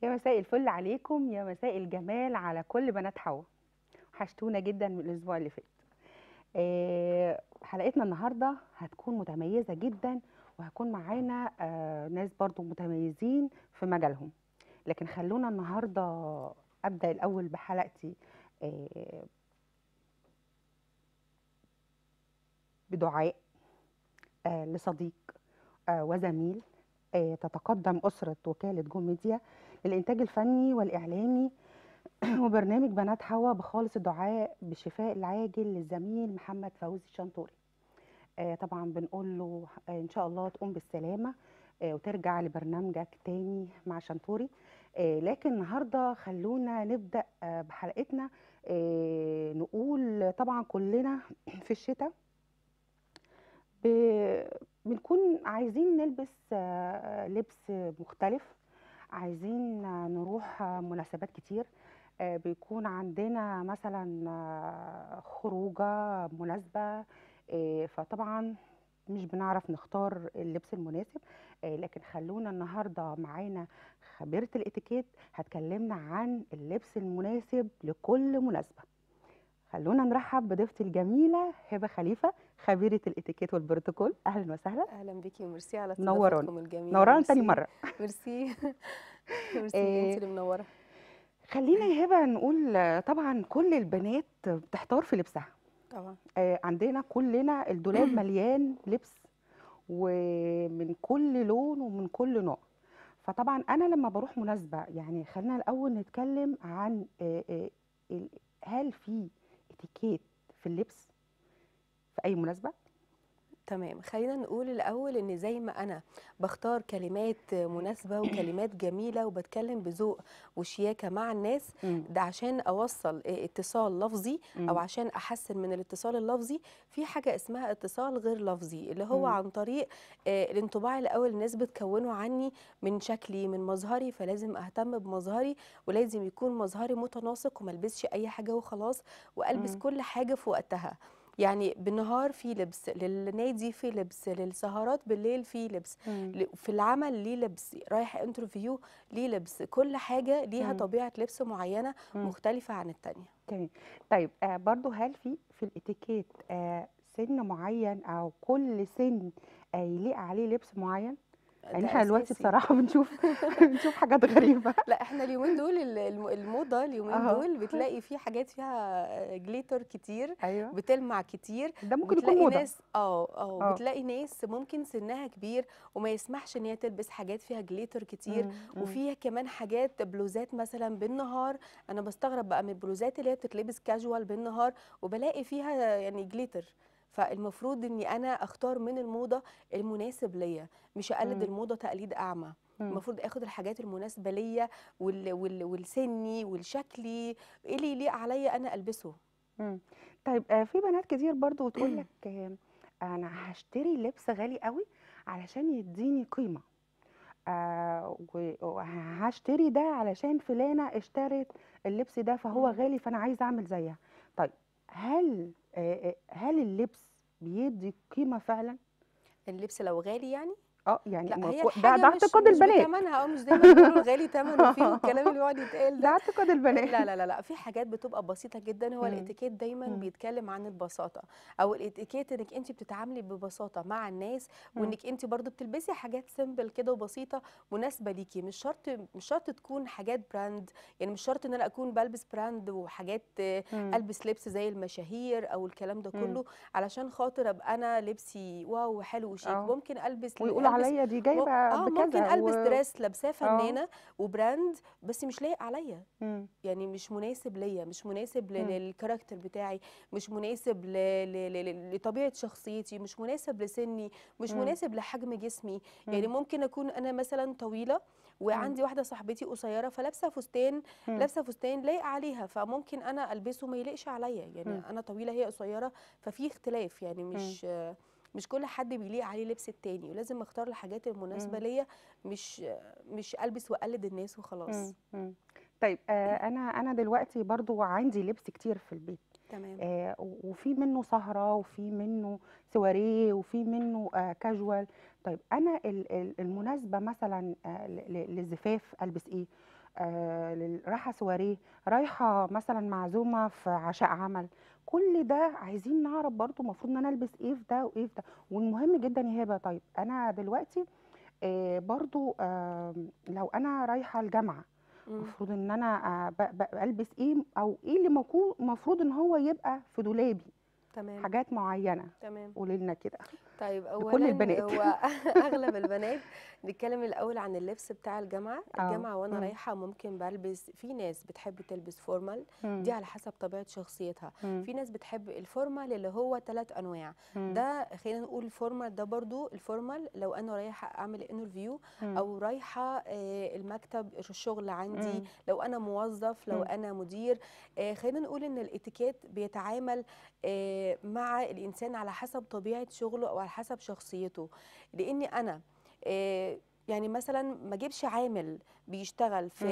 يا مساء الفل عليكم يا مساء الجمال على كل بنات حوا وحشتونا جدا من الاسبوع اللي فات آه، حلقتنا النهارده هتكون متميزه جدا وهكون معانا آه، ناس برضو متميزين في مجالهم لكن خلونا النهارده ابدا الاول بحلقتي آه، بدعاء آه، لصديق آه، وزميل آه، تتقدم أسرة وكالة جو ميديا للإنتاج الفني والإعلامي وبرنامج بنات حوا بخالص الدعاء بالشفاء العاجل للزميل محمد فوزي الشنطوري آه، طبعا بنقول له آه، إن شاء الله تقوم بالسلامة آه، وترجع لبرنامجك تاني مع شنطوري آه، لكن النهارده خلونا نبدأ آه، بحلقتنا آه، نقول طبعا كلنا في الشتاء ب- بنكون عايزين نلبس آه، لبس مختلف عايزين آه، نروح آه، مناسبات كتير آه، بيكون عندنا مثلا آه، خروجة مناسبة آه، فطبعا مش بنعرف نختار اللبس المناسب آه، لكن خلونا النهارده معانا خبيرة الاتيكيت هتكلمنا عن اللبس المناسب لكل مناسبة خلونا نرحب بضيفتي الجميلة هبة خليفة خبيرة الاتيكيت والبروتوكول أهلا وسهلا اهلا بيكي وميرسي على منورانا. استضافتكم الجميله نورانا تاني ميرسي. مرة ميرسي ميرسي إيه، انت اللي منوره خلينا يا هبة نقول آه، طبعا كل البنات بتحتار في لبسها طبعا آه، عندنا كلنا الدولاب مليان لبس ومن كل لون ومن كل نوع فطبعا انا لما بروح مناسبه يعني خلينا الاول نتكلم عن آه، آه، ال- هل في اتيكيت في اللبس في اي مناسبه تمام خلينا نقول الاول ان زي ما انا بختار كلمات مناسبه وكلمات جميله وبتكلم بذوق وشياكه مع الناس مم. ده عشان اوصل إيه اتصال لفظي او مم. عشان احسن من الاتصال اللفظي في حاجه اسمها اتصال غير لفظي اللي هو مم. عن طريق آه، الانطباع الاول الناس بتكونه عني من شكلي من مظهري فلازم اهتم بمظهري ولازم يكون مظهري متناسق وما البسش اي حاجه وخلاص والبس مم. كل حاجه في وقتها يعني بالنهار في لبس للنادي في لبس للسهرات بالليل في لبس مم. ل- في العمل ليه لبس رايح انترفيو ليه لبس كل حاجه ليها مم. طبيعه لبس معينه مم. مختلفه عن التانية تمام طيب آه برضو هل في في الاتيكيت آه سن معين او كل سن آه يليق عليه لبس معين يعني ده احنا دلوقتي اساسي بصراحه بنشوف بنشوف حاجات غريبه لا احنا اليومين دول ال- الم- الموضه اليومين اهو دول بتلاقي في حاجات فيها جليتر كتير ايوه بتلمع كتير ده ممكن يكون وبتلاقي موضه ناس اه اه اه بتلاقي ناس ممكن سنها كبير وما يسمحش ان هي تلبس حاجات فيها جليتر كتير مم. مم. وفيها كمان حاجات بلوزات مثلا بالنهار انا بستغرب بقى من البلوزات اللي هي بتتلبس كاجوال بالنهار وبلاقي فيها يعني جليتر فالمفروض اني انا اختار من الموضه المناسب ليا مش اقلد مم. الموضه تقليد اعمى مم. المفروض اخد الحاجات المناسبه ليا وال وال والسني والشكلي ايه اللي يليق عليا انا البسه مم. طيب آه في بنات كتير برضو تقول لك آه انا هشتري لبس غالي قوي علشان يديني قيمه آه و- وهشتري ده علشان فلانه اشترت اللبس ده فهو مم. غالي فانا عايزه اعمل زيها طيب هل آه آه، هل اللبس بيدي قيمه فعلا اللبس لو غالي يعني اه يعني لا ما هي كو- ده الحاجه ده مش اعتقاد مش البنات بتمنها او مش زي ما بيقولوا الغالي ثمنه فيه والكلام اللي بيقعد يتقال ده ده اعتقاد البنات لا لا لا لا في حاجات بتبقى بسيطة جدا هو مم. الاتيكيت دايما مم. بيتكلم عن البساطة او الاتيكيت انك انت بتتعاملي ببساطة مع الناس مم. وانك انت برضو بتلبسي حاجات سيمبل كده وبسيطة مناسبة ليكي مش شرط مش شرط تكون حاجات براند يعني مش شرط ان انا اكون بلبس براند وحاجات آه، مم. البس لبس زي المشاهير او الكلام ده مم. كله علشان خاطر ابقى انا لبسي واو حلو وشيك اه ممكن البس ويقولوا البس عليا دي مم- جايبه اه ممكن بكذا البس و... دريس لابساه اه فنانه وبراند بس مش لايق عليا مم. يعني مش مناسب ليا مش مناسب لل- مم. للكاركتر بتاعي مش مناسب ل... ل... ل... لطبيعه شخصيتي مش مناسب لسني مش مم. مناسب لحجم جسمي يعني مم. ممكن اكون انا مثلا طويله مم. وعندي واحده صاحبتي قصيره فلابسه فستان مم. لابسه فستان لايق عليها فممكن انا البسه ما يليقش عليا يعني مم. انا طويله هي قصيره ففي اختلاف يعني مم. مش مش كل حد بيليق عليه لبس التاني ولازم اختار الحاجات المناسبه مم. ليا مش مش البس واقلد الناس وخلاص مم. مم. طيب آه انا انا دلوقتي برضو عندي لبس كتير في البيت تمام آه و- وفي منه سهرة وفي منه سواريه وفي منه آه كاجوال طيب انا ال- ال- المناسبة مثلا آه ل- ل- للزفاف البس ايه آه لل- رايحه سواريه رايحه مثلا معزومه في عشاء عمل كل ده عايزين نعرف برضو المفروض ان انا البس ايه في ده وايه في ده والمهم جدا يا هبه طيب انا دلوقتي آه برضو آه لو انا رايحه الجامعه مم. المفروض ان انا آه ب- ب- البس ايه او ايه اللي المفروض ان هو يبقى في دولابي تمام حاجات معينه تمام قولي لنا كده طيب لكل اولا البنات هو اغلب البنات نتكلم الاول عن اللبس بتاع الجامعه اه الجامعه وانا مم. رايحه ممكن بلبس في ناس بتحب تلبس فورمال دي مم. على حسب طبيعه شخصيتها مم. في ناس بتحب الفورمال اللي هو ثلاث انواع مم. ده خلينا نقول الفورمال ده برضو الفورمال لو انا رايحه اعمل انترفيو مم. او رايحه آه، المكتب الشغل عندي مم. لو انا موظف لو مم. انا مدير آه، خلينا نقول ان الاتيكيت بيتعامل آه، مع الانسان على حسب طبيعه شغله او على حسب شخصيته لاني انا آه، يعني مثلا ما اجيبش عامل بيشتغل في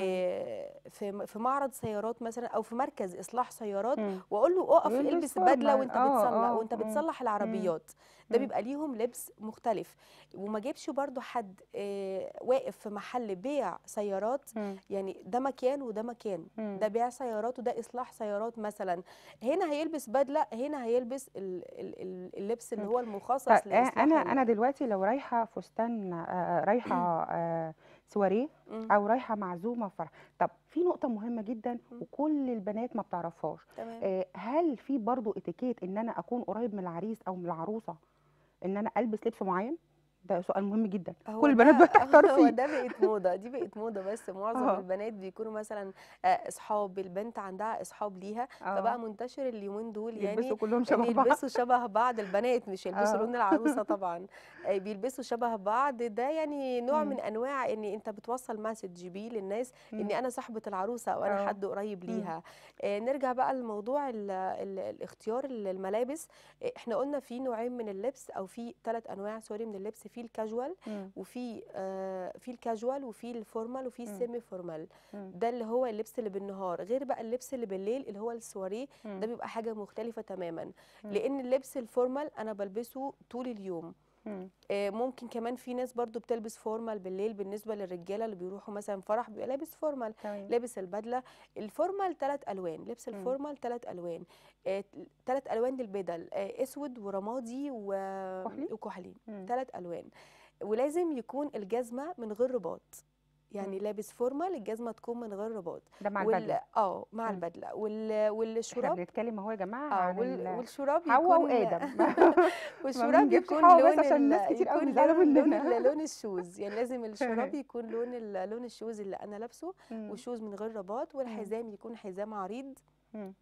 في في معرض سيارات مثلا او في مركز اصلاح سيارات مم. واقول له اقف يلبس البس بدله فورمال. وانت اه بتصلح اه وانت مم. بتصلح مم. العربيات ده مم. بيبقى ليهم لبس مختلف وما جيبش برضو حد آه، واقف في محل بيع سيارات مم. يعني ده مكان وده مكان مم. ده بيع سيارات وده اصلاح سيارات مثلا هنا هيلبس بدله هنا هيلبس ال- ال- ال- اللبس اللي مم. هو المخصص طيب آه، لاصلاح انا ال- انا دلوقتي لو رايحه فستان آه، رايحه آه، سواريه مم. او رايحه معزومه في فرح طب في نقطه مهمه جدا مم. وكل البنات ما بتعرفهاش تمام آه، هل في برضو اتيكيت ان انا اكون قريب من العريس او من العروسه ان انا البس لبس معين ده سؤال مهم جدا هو كل البنات ده بتحتار هو فيه ده بقت موضه دي بقت موضه بس معظم اه البنات بيكونوا مثلا آه، اصحاب البنت عندها اصحاب ليها فبقى اه منتشر اليومين دول يعني يلبسوا كلهم ان شبه بعض يلبسوا شبه بعض البنات مش يلبسوا اه لون العروسه طبعا آه، بيلبسوا شبه بعض ده يعني نوع مم. من انواع ان انت بتوصل مسج بيه للناس مم. اني انا صاحبه العروسه او انا اه حد قريب مم. ليها آه، نرجع بقى لموضوع ال ال الاختيار الملابس آه، احنا قلنا في نوعين من اللبس او في ثلاث انواع سوري من اللبس في الكاجوال مم. وفي آه في الكاجوال وفي الفورمال وفي مم. السيمي فورمال مم. ده اللي هو اللبس اللي بالنهار غير بقى اللبس اللي بالليل اللي هو السواريه ده مم. بيبقى حاجه مختلفه تماما مم. لان اللبس الفورمال انا بلبسه طول اليوم مم. آه، ممكن كمان في ناس برضو بتلبس فورمال بالليل بالنسبه للرجاله اللي بيروحوا مثلا فرح بيبقى لابس فورمال تمام لابس البدله الفورمال ثلاث الوان لبس مم. الفورمال ثلاث الوان ثلاث الوان للبدل آه، اسود ورمادي و- كحلي وكحلي مم. ثلاث الوان ولازم يكون الجزمه من غير رباط يعني مم. لابس فورمال الجزمه تكون من غير رباط ده مع وال البدله اه مع مم. البدله وال... احنا والشراب بنتكلم اهو يا جماعه اه عن وال... ال- والشراب حواء يكون وادم ما والشراب بنجيبش يكون حواء لون بس عشان ال... الناس كتير قوي يكون بيزعلوا لون لون مننا ال... لون الشوز يعني لازم الشراب يكون لون ال... لون الشوز اللي انا لابسه مم. والشوز من غير رباط مم. والحزام يكون حزام عريض مم.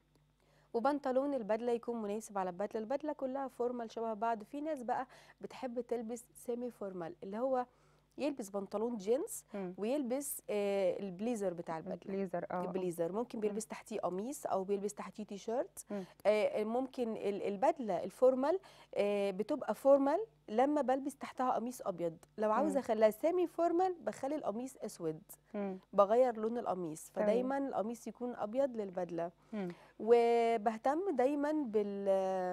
وبنطلون البدله يكون مناسب على البدله البدله كلها فورمال شبه بعض في ناس بقى بتحب تلبس سيمي فورمال اللي هو يلبس بنطلون جينز مم. ويلبس آه البليزر بتاع البدله البليزر اه اه البليزر ممكن مم. بيلبس تحتيه قميص او بيلبس تحتيه تي شيرت مم. آه ممكن ال- البدله الفورمال آه بتبقى فورمال لما بلبس تحتها قميص ابيض لو عاوزه مم. اخليها سيمي فورمال بخلي القميص اسود مم. بغير لون القميص تمام فدايما القميص يكون ابيض للبدله مم. وبهتم دايما بال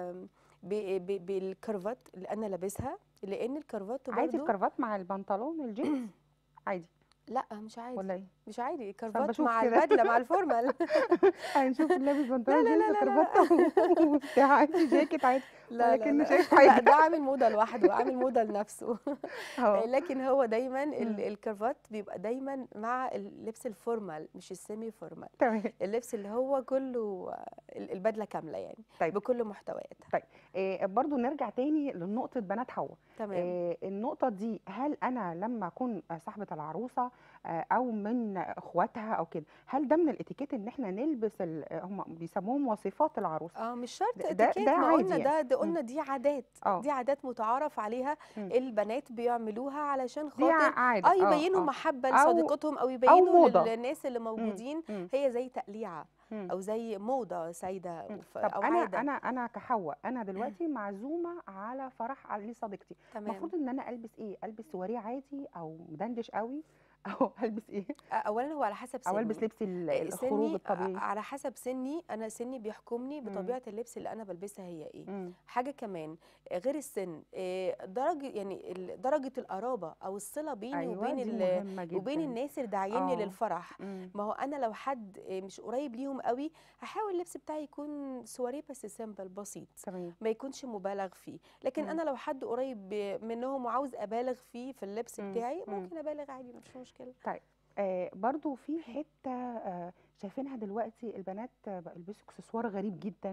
ب- ب- بالكرافات اللي انا لابسها لان الكرافات عادي برضو الكرافات مع البنطلون الجينز عادي لا مش عادي ولا ايه مش عادي انا الكرافات بشوف مع كده البدله مع الفورمال هنشوف لابس لا بنطلون لا جينز لا لا لا وكرافته وبتاع عادي جاكيت عادي لا لا ولكنه لا شايف لا حاجه ده عامل موضه لوحده عامل موضه لنفسه اه لكن هو دايما ال- مم. الكرافات بيبقى دايما مع اللبس الفورمال مش السيمي فورمال تمام اللبس اللي هو كله ال- البدله كامله يعني طيب بكل محتوياتها إيه برضو نرجع تاني لنقطة بنات حواء تمام إيه النقطة دي هل أنا لما أكون صاحبة العروسة آه، أو من إخواتها أو كده هل ده من الإتيكيت إن إحنا نلبس ال- هم بيسموهم وصفات العروسة اه مش شرط ده- ده- اتيكيت ده ما عادي قلنا يعني. ده ده مم. قلنا دي عادات اه دي عادات متعارف عليها مم. البنات بيعملوها علشان دي خاطر ع- عادة اه اه يبينوا اه محبه أو لصديقتهم او أو يبينوا موضة للناس اللي مم. موجودين مم. هي زي تقليعه مم. او زي موضه سايده مم. ف- طب او انا عاده انا انا كحواء انا دلوقتي معزومه على فرح لصديقتي تمام المفروض ان انا البس ايه البس سواريه عادي او مدندش قوي أو هالبس إيه؟ أ أولًا هو على حسب أو ألبس سني لبس ال آآ الخروج سني ع الطبيعي؟ على حسب سني أنا سني بيحكمني إمم. بطبيعة اللبس اللي أنا بالبسها هي إيه. إمم. حاجة كمان غير السن آآ درجة يعني ال درجة القرابة أو الصلة بيني أيوه وبين دي ال مهمة وبين جدًا. الناس اللي داعيني آه. للفرح، إمم. ما هو أنا لو حد آآ مش قريب ليهم أوي هاحاول اللبس بتاعي يكون سواريه بس simple بسيط، تمام. ما يكونش مُبالغ فيه، لكن إمم. أنا لو حد قريب منهم وعاوز أبالغ فيه في اللبس إمم، بتاعي إمم. ممكن أبالغ عادي ما فيش مشكلة. طيب آآ برضه في حتة آآ شايفينها دلوقتي البنات بقوا يلبسوا إكسسوار غريب جدًا،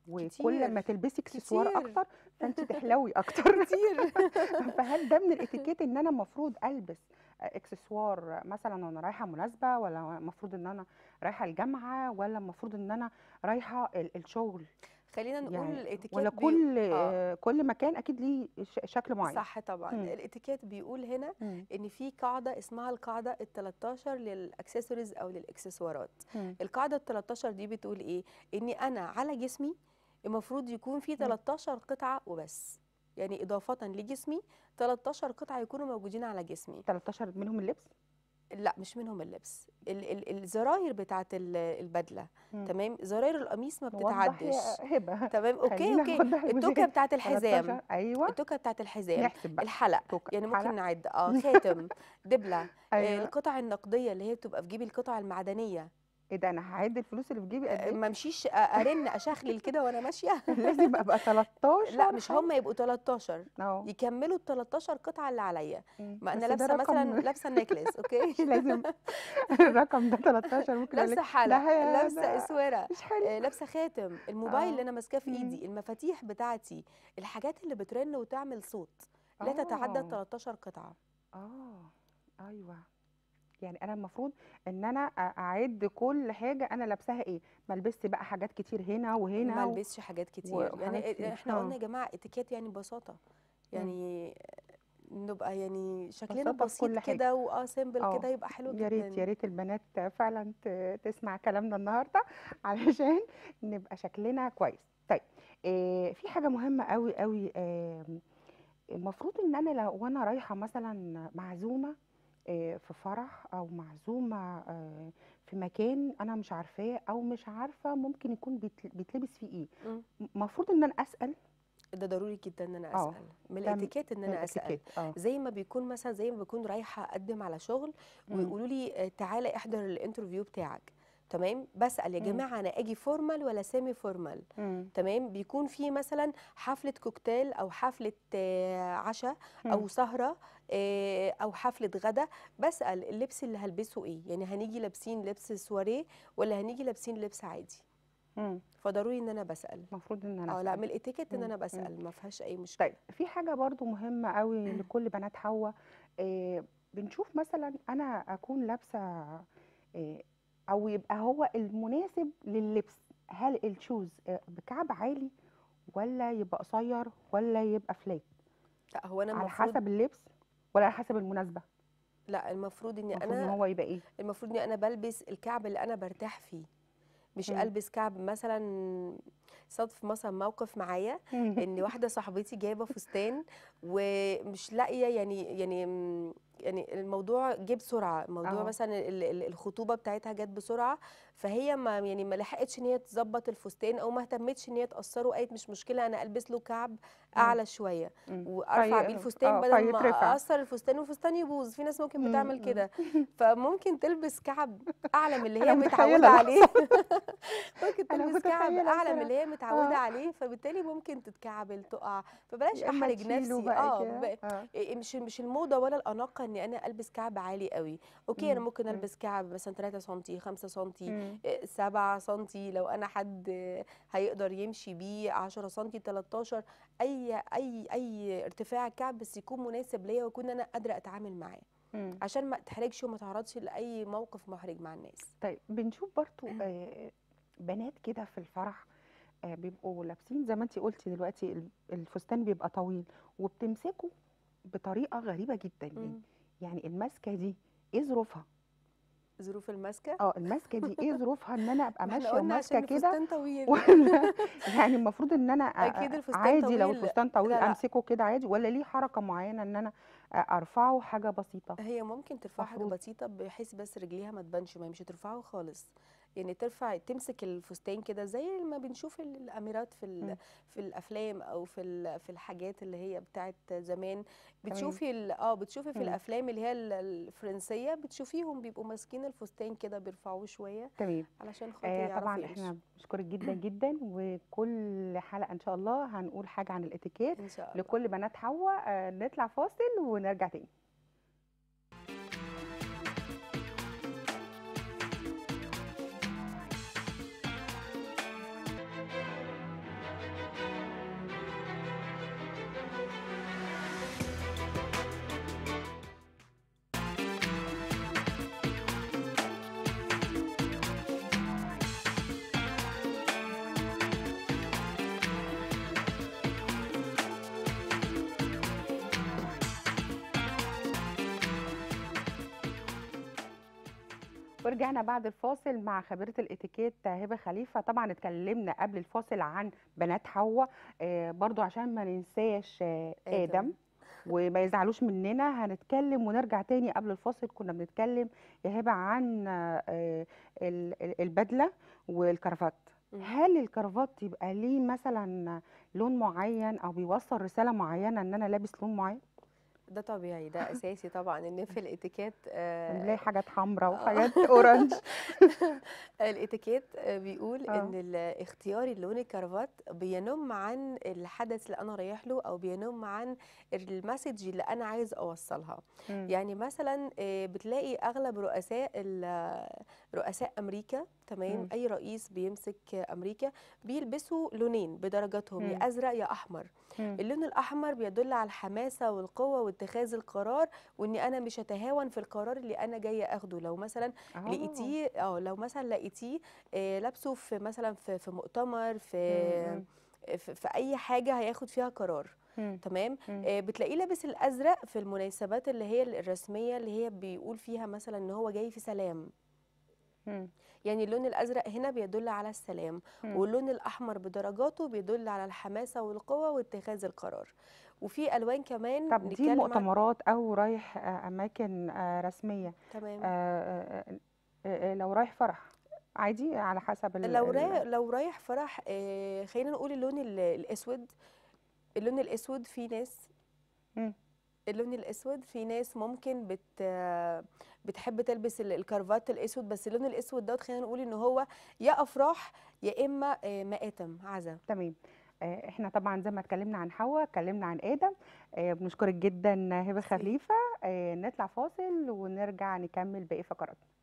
وكل أمّا كتير، تلبسي إكسسوار كتير. أكتر فأنتِ تحلوي أكتر. كتير. فهل ده من الإتيكيت إن أنا المفروض ألبس أ إكسسوار مثلًا وأنا رايحة مناسبة والّا المفروض إن أنا رايحة الجامعة والّا المفروض إن أنا رايحة ال الشغل؟ خلّينا نقول يعني الإتيكيت والّا بي كل آه. كل مكان أكيد ليه ش شكل معين؟ صح طبعًا، إمم. الإتيكيت بيقول هنا إمم. إن في قاعدة اسمها القاعدة ال13 للaccessories أو للإكسسوارات. إمم. القاعدة ال13 دي بتقول إيه، إني أنا على جسمي المفروض يكون في إمم. 13 قطعة وبس، يعني إضافةً لجسمي 13 قطعة يكونوا موجودين على جسمي. 13 منهم اللبس؟ لأ مش منهم اللبس، ال ال الزراير بتاعة ال البدلة إمم. تمام، زراير القميص ما نوضّح بتتعدّش. يا هبة تمام، أوكي، خلّينا أوكي، نوضّح التوكة للمشاهد بتاعة الحزام، 13 أيوه. التوكة بتاعة الحزام، نحسب بقى الحلق، توكة، يعني ممكن حلق. نعد آه، خاتم، دبلة، آآ أيوه. القطع النقدية اللي هي بتبقى في جيب القطع المعدنية. إيه ده أنا هاعِد الفلوس اللي في جيبي قد آآ إيه؟ ما امشيش أ أرن أشخلل كده وأنا ماشية؟ لازم أبقى 13 لأ مش حاجة؟ هم يبقوا 13 آه. يكمّلوا ال13 قطعة اللي عليّا، إمم، ما أنا بس ده لابسة مثلًا رقم لابسة necklace أوكي. لازم الرقم ده 13 ممكن أقول لابسة لِك حلق، ده هي لابسة ده إسورة، مش حلو. آآ لابسة خاتم، الموبايل اللي آه. أنا ماسكاه في إمم. إيدي، المفاتيح بتاعتي، الحاجات اللي بترن وتعمل صوت، لا تتعدى آه. ال13 قطعة. آه، أيوه. يعني أنا المفروض إن أنا أ أعِد كل حاجة أنا لابساها إيه، ما ألبسش بقى حاجات كتير هنا ما وهنا و ألبسش حاجات كتير، وحاجات يعني كتير، أ إحنا قُلنا آه. يا جماعة إتيكيت يعني ببساطة، إمم. يعني نبقى يعني شكلنا بساطة في بسيط كل حاجة. كده وآه simple آه، كده يبقى حلو يا ريت، يا جدًا. ريت البنات فعلًا ت تسمع كلامنا النهارده علشان نبقى شكلنا كويس. طيب آآ في حاجة مهمة أوي، أوي آمم المفروض إن أنا لو أنا رايحة مثلًا معزومة آآ في فرح أو معزومة آآ في مكان أنا مش عارفاه أو مش عارفة ممكن يكون بيتل بيتلبس فيه إيه، إمم. م المفروض إن أنا أسأل؟ ده ضروري جدًا إن أنا آه، أسأل، من ده م الإتيكيت إن من أنا أسأل، الإتيكيت آه. زي ما بيكون مثلًا زي ما باكون رايحة أقدّم على شغل إمم. ويقولوا لي آآ تعالَ احضر الinterview بتاعك، تمام، باسأل يا إمم. جماعة أنا آجي formal والّا semi formal إمم. تمام، بيكون في مثلًا حفلة كوكتيل أو حفلة عشا إمم. أو سهرة آآ أو حفلة غدا، باسأل اللبس اللي هالبسه إيه، يعني هنيجي لابسين لبس سواريه والّا هنيجي لابسين لبس عادي؟ إمم. فضروري إن أنا باسأل. المفروض إن أنا آه، لأ أسأل. من الإتيكيت إن إمم، أنا إمم. باسأل، ما فيهاش أي مشكلة. طيب في حاجة برضه مهمة أوي لكل بنات حوا، آآ بنشوف مثلًا أنا أكون لابسة آآ أو يبقى هو المناسب لللبس، هل الshoes آآ بكعب عالي والّا يبقى قصير والّا يبقى flat؟ لأ هو أنا على المفروض حسب اللبس والّا على حسب المناسبة؟ لأ المفروض إني المفروض إن أنا هو يبقى إيه؟ المفروض إني أنا بالبس الكعب اللي أنا بارتاح فيه، مش إمم. ألبس كعب مثلًا صادف مثلًا موقف معايا إن واحدة صاحبتي جايبة فستان ومش لاقية يعني يعني امم يعني الموضوع جه بسرعة، الموضوع آه. مثلًا ال ال الخطوبة بتاعتها جات بسرعة، فهي ما يعني ما لحقتش إن هي تضبّط الفستان أو ما اهتمتش إن هي تقصّره وقالت مش مشكلة أنا ألبس له كعب إمم. أعلى شوية إمم. وأرفع بيه في الفستان آه، بدل ما فيترفع. أقصّر الفستان والفستان يبوظ، في ناس ممكن إمم، بتعمل إمم. كده، فممكن تلبس كعب أعلى من اللي هي أنا متعودة متخيلة عليه ممكن أنا تلبس كعب متخيلة أعلى من بصراحة. اللي هي متعودة آه. عليه، فبالتالي ممكن تتكعبل، تُقع، فبلاش يا إما أحرج تشيله نفسي بقى آه، كده، ب آه. آآ مش مش الموضة ولا الأناقة إني أنا ألبس كعب عالي أوي، أوكي أنا إمم، ممكن إمم. ألبس كعب مثلًا 3 سنتي، 5 سنتي، إمم. آآ 7 سنتي، لو أنا حد هيقدر يمشي بيه 10 سنتي، 13 أي أي أي ارتفاع كعب بس يكون مناسب ليّا وأكون أنا قادرة أتعامل معاه، إمم. عشان ما أتحرجش وما أتعرضش لأي موقف محرج مع الناس. طيب بنشوف برضه آآ بنات كده في الفرح آآ بيبقوا لابسين زي ما أنتِ قُلتِ دلوقتي ال الفستان بيبقى طويل وبتمسكه بطريقة غريبة جدًا يعني، إمم. يعني الماسكة دي إيه ظروفها؟ ظروف الماسكه اه الماسكه دي ايه ظروفها ان انا ابقى ما احنا ماشيه قلنا وماسكه عشان كده الفستان طويل ولا يعني المفروض ان انا أ- اكيد أ- الفستان عادي لو طويل الفستان طويل لا لا امسكه كده عادي ولا ليه حركه معينه ان انا أ- ارفعه حاجه بسيطه هي ممكن ترفعها حاجه مفروض بسيطه بحيث بس رجليها ما تبانش ما مش هترفعه خالص يعني ترفع تمسك الفستان كده زي ما بنشوف ال- الاميرات في ال- مم. في الافلام او في ال- في الحاجات اللي هي بتاعت زمان تمام بتشوفي ال- اه بتشوفي في مم. الافلام اللي هي ال- الفرنسيه بتشوفيهم بيبقوا ماسكين الفستان كده بيرفعوه شويه تمام علشان خاطر آه يعرفوا طبعا يمشوا احنا بنشكرك جدا جدا وكل حلقه ان شاء الله هنقول حاجه عن الاتيكيت ان شاء الله لكل بنات حواء آه نطلع فاصل ونرجع تاني ورجعنا بعد الفاصل مع خبيرة الاتيكيت هبة خليفة طبعا اتكلمنا قبل الفاصل عن بنات حواء آه برضو عشان ما ننساش آه ادم آدم وما يزعلوش مننا هنتكلم ونرجع تاني قبل الفاصل كنا بنتكلم يا هبة عن آه ال- ال- البدلة والكرافات مم. هل الكرافات يبقى ليه مثلا لون معين او بيوصل رسالة معينة ان انا لابس لون معين ده طبيعي ده اساسي طبعا ان في الاتيكيت بنلاقي آه حاجات حمراء آه. وحاجات اورنج الاتيكيت آه، بيقول اه ان ال- اختياري لون الكرافات بينم عن الحدث اللي انا رايح له او بينم عن المسج اللي انا عايز اوصلها مم. يعني مثلا آه، بتلاقي اغلب رؤساء ال- رؤساء امريكا تمام مم. اي رئيس بيمسك امريكا بيلبسوا لونين بدرجاتهم مم. يا ازرق يا احمر مم. اللون الاحمر بيدل على الحماسه والقوه واتخاذ القرار واني انا مش هتهاون في القرار اللي انا جايه اخده لو مثلا اه لقيتيه اه لو مثلا لقيتيه آه، لابسه في مثلا في في مؤتمر في مم. في, في اي حاجه هياخد فيها قرار مم. تمام مم. آه، بتلاقيه لابس الازرق في المناسبات اللي هي الرسميه اللي هي بيقول فيها مثلا ان هو جاي في سلام مم. يعني اللون الازرق هنا بيدل على السلام مم. واللون الاحمر بدرجاته بيدل على الحماسه والقوه واتخاذ القرار وفي الوان كمان طب دي نتكلم عن مؤتمرات او رايح آه، اماكن آه، رسميه تمام آه، آه، آه، آه، لو رايح فرح عادي على حسب ال لو ال رايح لو رايح فرح آه، خلينا نقول اللون ال- الاسود اللون الاسود في ناس مم. اللون الاسود في ناس ممكن بت بتحب تلبس ال- الكرافات الاسود بس اللون الاسود دوت خلينا نقول ان هو يا افراح يا اما آه، مآتم عزا تمام آه، احنا طبعا زي ما اتكلمنا عن حواء اتكلمنا عن ادم آه، بنشكرك جدا هبه ميرسي. خليفه آه، نطلع فاصل ونرجع نكمل باقي فقراتنا